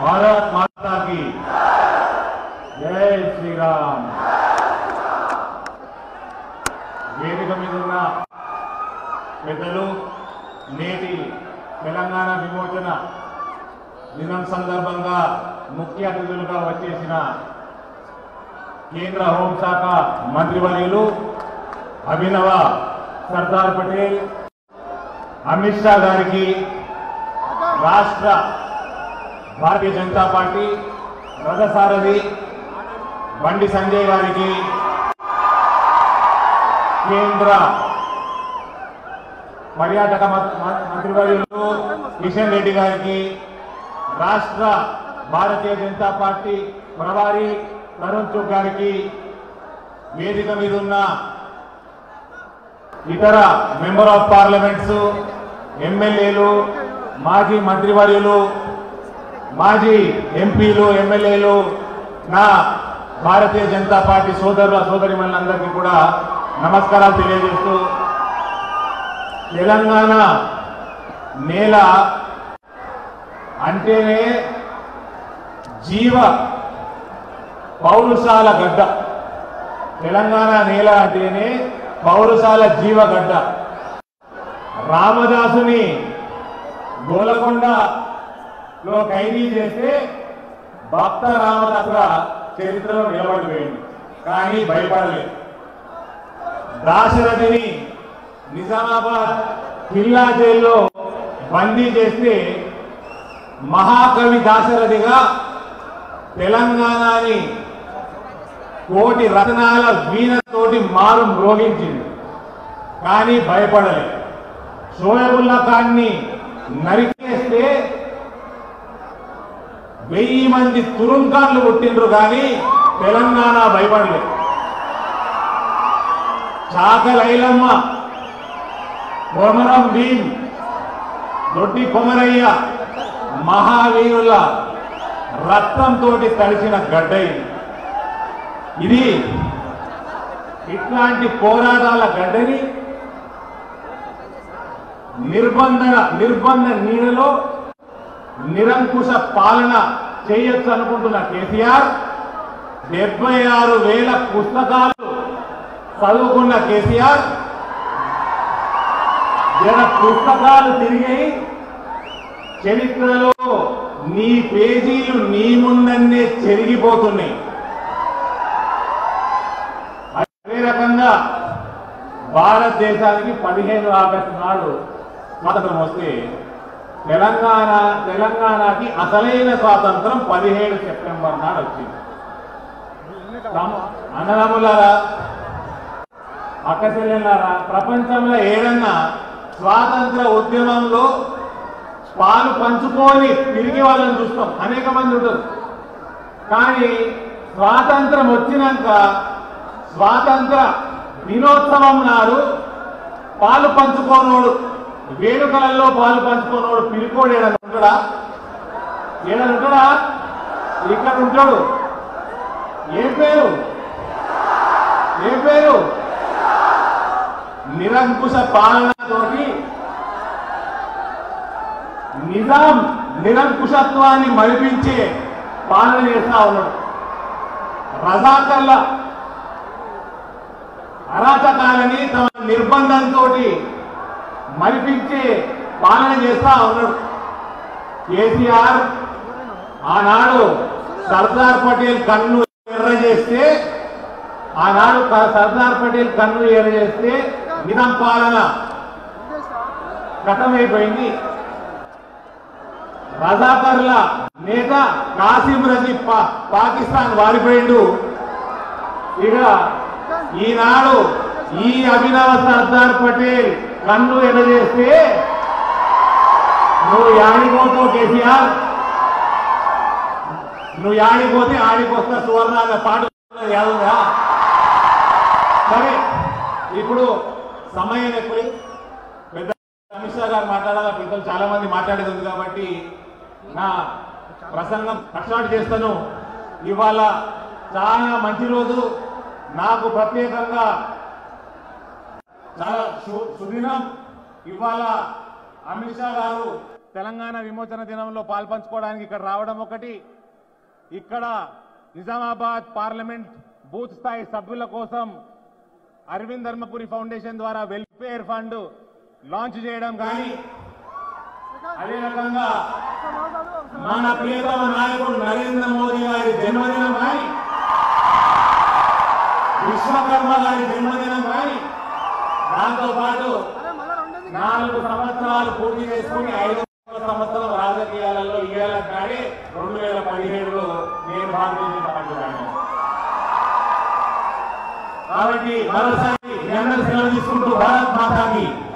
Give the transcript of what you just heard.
భారత్ మాతాకి జై శ్రీరామ్ వేదిక మీద ఉన్న పెద్దలు నేటి తెలంగాణ విమోచన దినం సందర్భంగా ముఖ్య అతిథులుగా వచ్చేసిన కేంద్ర హోంశాఖ మంత్రివర్యులు అభినవ సర్దార్ పటేల్ అమిత్ షా గారికి రాష్ట్ర భారతీయ జనతా పార్టీ రథసారథి బండి సంజయ్ గారికి కేంద్ర పర్యాటక మం- మం- మంత్రివర్యులు కిషన్ రెడ్డి గారికి రాష్ట్ర భారతీయ జనతా పార్టీ ప్రభారి తరుణ్ చుక్ గారికి వేదిక మీద ఉన్న ఇతర మెంబర్ ఆఫ్ పార్లమెంట్స్ ఎమ్మెల్యేలు మాజీ మంత్రివర్యులు మాజీ ఎంపీలు ఎమ్మెల్యేలు నా భారతీయ జనతా పార్టీ సోదరుల సోదరిమణులందరికీ కూడా నమస్కారాలు తెలియజేస్తూ తెలంగాణ నేల అంటేనే జీవ పౌరుషాల గడ్డ తెలంగాణ నేల అంటేనే పౌరుషాల జీవగడ్డ రామదాసుని గోలకొండలో ఖైదీ చేస్తే భక్త రామదాసుగా చరిత్రలో నిలబడిపోయింది కానీ భయపడలేదు దాశరథిని నిజామాబాద్ కిల్లా జైల్లో బందీ చేస్తే మహాకవి దాశరథిగా తెలంగాణని కోటి రత్నాల వీణతోటి మారు మ్రోగించింది కానీ భయపడలేదు షోయబుల్లా ఖాన్ని నరికేస్తే వెయ్యి మంది తురుంకాన్లు పుట్టిండ్రు కానీ తెలంగాణ భయపడలేదు చాకలైలమ్మ కొమరం భీం దొడ్డి కొమరయ్య మహావీరుల రక్తంతో తడిసిన గడ్డ ఇది ఇది ఇట్లాంటి పోరాటాల గడ్డని నిర్బంధన నిర్బంధ నీడలో నిరంకుశ పాలన చేయొచ్చు అనుకుంటున్న కేసీఆర్ డెబ్బై ఆరు వేల పుస్తకాలు చదువుకున్న కేసీఆర్ జర పుస్తకాలు తిరిగి చరిత్రలో నీ పేజీలు నీ ముందన్నే చెరిగిపోతున్నాయి అదే రకంగా భారతదేశానికి పదిహేను ఆగస్టు నాడు స్వాతంత్రం వస్తే తెలంగాణ తెలంగాణకి అసలైన స్వాతంత్రం పదిహేడు సెప్టెంబర్ నాడు వచ్చింది తమ- అన్నదమ్ములారా అక్క చెల్లెలారా ప్రపంచంలో ఏదన్నా స్వాతంత్ర ఉద్యమంలో పాలు పంచుకొని తిరిగి వాళ్ళని చూస్తాం అనేక మంది ఉంటారు కానీ స్వాతంత్రం వచ్చినాక స్వాతంత్ర దినోత్సవం నాడు పాలు పంచుకోనోడు వేడుకలలో పాలు పంచుకోనోడు పిరికోడు ఏడని ఉంటాడా ఏడని ఉంటాడా ఇక్కడ ఉంటాడు ఏ పేరు ఏ పేరు నిరంకుశ పాలనతోటి నిజాం నిరంకుశత్వాన్ని మరిపించే పాలన చేస్తా ఉన్నాడు రజాకర్ల అరాచకాలని తమ నిర్బంధంతో మరిపించే పాలన చేస్తా ఉన్నాడు కేసీఆర్ ఆనాడు సర్దార్ పటేల్ కన్ను ఎర్ర చేస్తే ఆనాడు క- సర్దార్ పటేల్ కన్ను ఎర్ర చేస్తే నిజాం పాలన కథమైపోయింది రజాకర్ల నేత కాసిం రజీబ్ పా- పాకిస్తాన్ వారిపోయిండు ఇక ఈనాడు ఈ అభినవ సర్దార్ పటేల్ కన్ను ఎగజేస్తే నువ్వు యాడిపోతావు కేసీఆర్ నువ్వు యాడిపోతే ఆడికొస్తా సువర్ణ అనే పాట యాదుగా సరే ఇప్పుడు సమయం ఎక్కువ పెద్ద అమిత్ షా గారు మాట్లాడాలా పెద్దలు చాలా మంది మాట్లాడేది ఉంది కాబట్టి నా ప్రసంగం కట్సాట్ చేస్తాను ఇవాళ చాలా మంచి రోజు నాకు ప్రత్యేకంగా చాలా శు- సుదినం ఇవాళ అమిత్ షా గారు తెలంగాణ విమోచన దినంలో పాల్పంచుకోవడానికి ఇక్కడ రావడం ఒకటి ఇక్కడ నిజామాబాద్ పార్లమెంట్ బూత్ స్థాయి సభ్యుల కోసం అరవింద్ ధర్మపురి ఫౌండేషన్ ద్వారా వెల్ఫేర్ ఫండ్ లాంచ్ చేయడం కానీ అదే రకంగా మన ప్రియతమ నాయకుడు నరేంద్ర మోదీ గారి జన్మదినం కానీ విశ్వకర్మ గారి జన్మదినం కానీ దాంతో పాటు నాలుగు సంవత్సరాలు పూర్తి చేసుకుని ఐదు సంవత్సరం రాజకీయాలలో ఇయ్యాల కానీ రెండు వేల పదిహేడులో నేను భారతీయ జనతా పార్టీ రాను. కాబట్టి మరోసారి మీ అందరూ సెలవు తీసుకుంటూ భారత్ మాతాకి